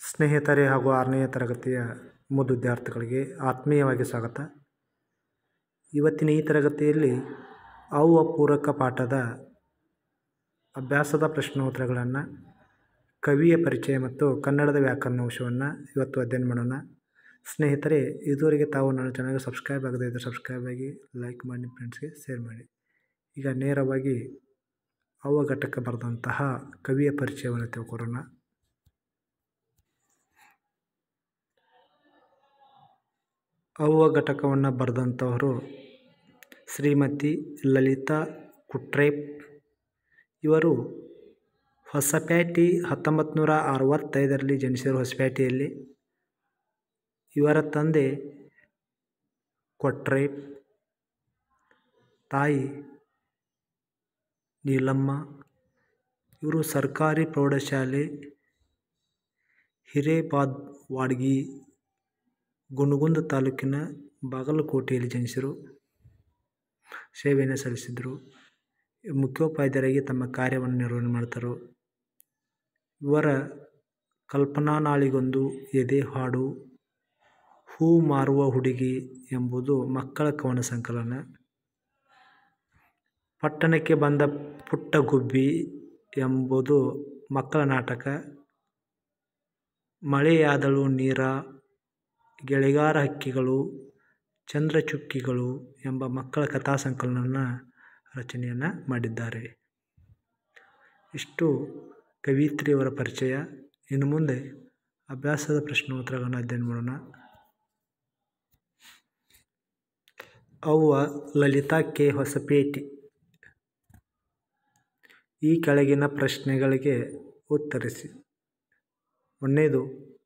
ಸ್ನೇಹಿತರೆ ಹಾಗೂ ಆರನೆಯ ತರಗತಿಯ ಮುದ್ದು ವಿದ್ಯಾರ್ಥಿಗಳಿಗೆ ಆತ್ಮೀಯವಾಗಿ ಸ್ವಾಗತ ಇವತ್ತಿನ ಈ ತರಗತಿಯಲ್ಲಿ ಅವ್ವ ಪೂರಕ ಪಾಠದ ಅಭ್ಯಾಸದ ಪ್ರಶ್ನೋತ್ತರಗಳನ್ನು ಕವಿಯ ಪರಿಚಯ ಮತ್ತು ಕನ್ನಡದ ವ್ಯಾಕರಣ ಅಂಶವನ್ನು ಇವತ್ತು ಅಧ್ಯಯನ ಮಾಡೋಣ ಸ್ನೇಹಿತರೆ ಇದುವರೆಗೆ ತಾವು ನನ್ನ ಚಾನಲ್ಗೆ ಸಬ್ಸ್ಕ್ರೈಬ್ ಆಗದೇ ಇದ್ದರೆ ಸಬ್ಸ್ಕ್ರೈಬ್ ಆಗಿ ಲೈಕ್ ಮಾಡಿ ಫ್ರೆಂಡ್ಸ್ಗೆ ಶೇರ್ ಮಾಡಿ ಈಗ ನೇರವಾಗಿ ಅವ್ವ ಘಟಕ ಬರೆದಂತಹ ಕವಿಯ ಪರಿಚಯವನ್ನು ತಿಳ್ಕೊಳ್ಳೋಣ ಅವ್ವ ಘಟಕವನ್ನು ಬರೆದಂಥವರು ಶ್ರೀಮತಿ ಲಲಿತಾ ಕುಟ್ರೇಪ್ ಇವರು ಹೊಸಪೇಟೆ ಹತ್ತೊಂಬತ್ತು ನೂರ ಅರವತ್ತೈದರಲ್ಲಿ ಜನಿಸಿದರು ಹೊಸಪೇಟೆಯಲ್ಲಿ ಇವರ ತಂದೆ ಕೊಟ್ರೇಪ್ ತಾಯಿ ನೀಲಮ್ಮ ಇವರು ಸರ್ಕಾರಿ ಪ್ರೌಢಶಾಲೆ ಹಿರೇಬಾದ್ವಾಡ್ಗಿ ಗುನಗುಂದ ತಾಲೂಕಿನ ಬಾಗಲಕೋಟೆಯಲ್ಲಿ ಜನಿಸಿದರು ಸೇವೆಯನ್ನು ಸಲ್ಲಿಸಿದರು ಮುಖ್ಯೋಪಾಧ್ಯಾಯರಾಗಿ ತಮ್ಮ ಕಾರ್ಯವನ್ನು ನಿರ್ವಹಣೆ ಮಾಡ್ತಾರೆ ಇವರ ಕಲ್ಪನಾ ನಾಳಿಗೊಂದು ಎದೆ ಹಾಡು ಹೂ ಮಾರುವ ಹುಡುಗಿ ಎಂಬುದು ಮಕ್ಕಳ ಕವನ ಸಂಕಲನ ಪಟ್ಟಣಕ್ಕೆ ಬಂದ ಪುಟ್ಟ ಗುಬ್ಬಿ ಎಂಬುದು ಮಕ್ಕಳ ನಾಟಕ ಮಳೆಯಾದಳು ನೀರ ಗೆಳೆಗಾರ ಹಕ್ಕಿಗಳು ಚಂದ್ರಚುಕ್ಕಿಗಳು ಎಂಬ ಮಕ್ಕಳ ಕಥಾ ಸಂಕಲನವನ್ನು ರಚನೆಯನ್ನು ಮಾಡಿದ್ದಾರೆ ಇಷ್ಟು ಕವಿತ್ರಿಯವರ ಪರಿಚಯ ಇನ್ನು ಮುಂದೆ ಅಭ್ಯಾಸದ ಪ್ರಶ್ನೋತ್ತರಗಳನ್ನು ಅಧ್ಯಯನ ಮಾಡೋಣ ಅವ್ವ ಲಲಿತಾ ಕೆ ಹೊಸಪೇಟೆ ಈ ಕೆಳಗಿನ ಪ್ರಶ್ನೆಗಳಿಗೆ ಉತ್ತರಿಸಿ ಒಂದನೇದು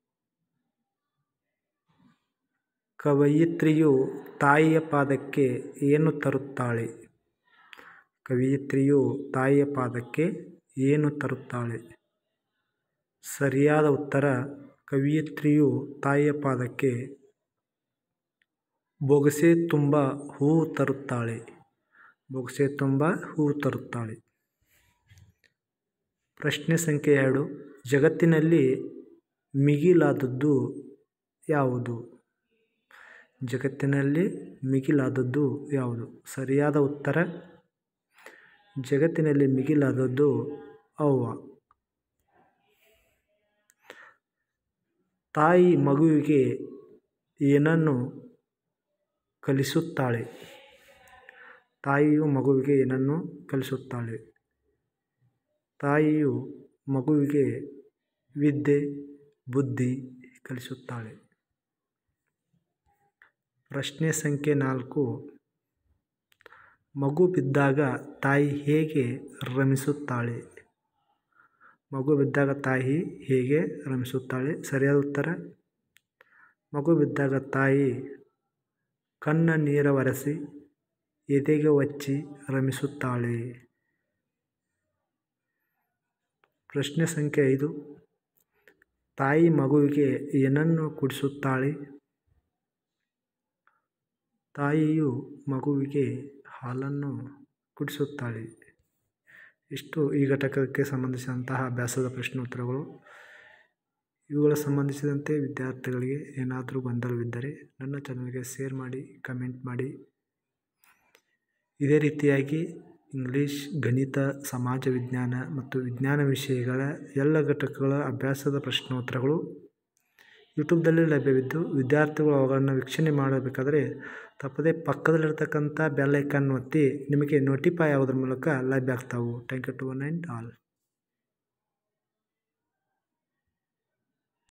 ಕವಯಿತ್ರಿಯು ತಾಯಿಯ ಪಾದಕ್ಕೆ ಏನು ತರುತ್ತಾಳೆ ಕವಯಿತ್ರಿಯು ತಾಯಿಯ ಪಾದಕ್ಕೆ ಏನು ತರುತ್ತಾಳೆ ಸರಿಯಾದ ಉತ್ತರ ಕವಯಿತ್ರಿಯು ತಾಯಿಯ ಪಾದಕ್ಕೆ ಬೊಗಸೆ ತುಂಬ ಹೂವು ತರುತ್ತಾಳೆ ಬೊಗಸೆ ತುಂಬ ಹೂವು ತರುತ್ತಾಳೆ ಪ್ರಶ್ನೆ ಸಂಖ್ಯೆ ಎರಡು ಜಗತ್ತಿನಲ್ಲಿ ಮಿಗಿಲಾದದ್ದು ಯಾವುದು ಜಗತ್ತಿನಲ್ಲಿ ಮಿಗಿಲಾದದ್ದು ಯಾವುದು ಸರಿಯಾದ ಉತ್ತರ ಜಗತ್ತಿನಲ್ಲಿ ಮಿಗಿಲಾದದ್ದು ಅವ್ವ ತಾಯಿ ಮಗುವಿಗೆ ಏನನ್ನು ಕಲಿಸುತ್ತಾಳೆ ತಾಯಿಯು ಮಗುವಿಗೆ ಏನನ್ನು ಕಲಿಸುತ್ತಾಳೆ ತಾಯಿಯು ಮಗುವಿಗೆ ವಿದ್ಯೆ ಬುದ್ಧಿ ಕಲಿಸುತ್ತಾಳೆ ಪ್ರಶ್ನೆ ಸಂಖ್ಯೆ ನಾಲ್ಕು ಮಗು ಬಿದ್ದಾಗ ತಾಯಿ ಹೇಗೆ ರಮಿಸುತ್ತಾಳೆ ಮಗು ಬಿದ್ದಾಗ ತಾಯಿ ಹೇಗೆ ರಮಿಸುತ್ತಾಳೆ ಸರಿಯಾದ ಉತ್ತರ ಮಗು ಬಿದ್ದಾಗ ತಾಯಿ ಕಣ್ಣ ನೀರ ಒರೆಸಿ ಎದೆಗೆ ಒಚ್ಚಿ ರಮಿಸುತ್ತಾಳೆ ಪ್ರಶ್ನೆ ಸಂಖ್ಯೆ ಐದು ತಾಯಿ ಮಗುವಿಗೆ ಏನನ್ನು ಕುಡಿಸುತ್ತಾಳೆ ತಾಯಿಯು ಮಗುವಿಗೆ ಹಾಲನ್ನು ಕುಡಿಸುತ್ತಾಳೆ ಇಷ್ಟು ಈ ಘಟಕಕ್ಕೆ ಸಂಬಂಧಿಸಿದಂತಹ ಅಭ್ಯಾಸದ ಪ್ರಶ್ನೋತ್ತರಗಳು ಇವುಗಳ ಸಂಬಂಧಿಸಿದಂತೆ ವಿದ್ಯಾರ್ಥಿಗಳಿಗೆ ಏನಾದರೂ ಗೊಂದಲವಿದ್ದರೆ ನನ್ನ ಚಾನಲ್ಗೆ ಶೇರ್ ಮಾಡಿ ಕಮೆಂಟ್ ಮಾಡಿ ಇದೇ ರೀತಿಯಾಗಿ ಇಂಗ್ಲೀಷ್ ಗಣಿತ ಸಮಾಜ ವಿಜ್ಞಾನ ಮತ್ತು ವಿಜ್ಞಾನ ವಿಷಯಗಳ ಎಲ್ಲ ಘಟಕಗಳ ಅಭ್ಯಾಸದ ಪ್ರಶ್ನೋತ್ತರಗಳು ಯೂಟ್ಯೂಬ್ದಲ್ಲಿ ಲಭ್ಯವಿದ್ದು ವಿದ್ಯಾರ್ಥಿಗಳು ಅವುಗಳನ್ನು ವೀಕ್ಷಣೆ ಮಾಡಬೇಕಾದರೆ ತಪ್ಪದೇ ಪಕ್ಕದಲ್ಲಿರ್ತಕ್ಕಂಥ ಬೆಲ್ ಐಕನ್ ಒತ್ತಿ ನಿಮಗೆ ನೋಟಿಫೈ ಆಗೋದ್ರ ಮೂಲಕ ಲಭ್ಯ ಆಗ್ತಾವೆ thank you to one and all